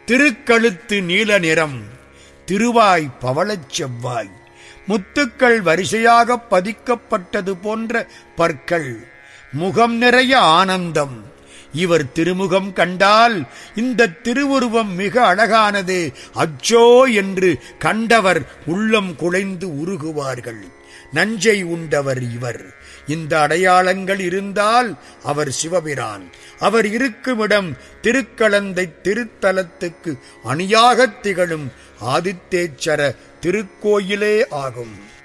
திருக்கழுத்து நீல நிறம் திருவாய் பவளச் செவ்வாய் முத்துக்கள் வரிசையாக பதிக்கப்பட்டது போன்ற பற்கள் முகம் நிறைய ஆனந்தம் இவர் திருமுகம் கண்டால் இந்த திருவுருவம் மிக அழகானது அச்சோ என்று கண்டவர் உள்ளம் குலைந்து உருகுவார்கள் நஞ்சை உண்டவர் இவர் இந்த அடையாளங்கள் இருந்தால் அவர் சிவபிரான் அவர் இருக்குமிடம் திருக்கலந்தை திருத்தலத்துக்கு அணியாகத் திகழும் ஆதித்தேச்சர திருக்கோயிலே ஆகும்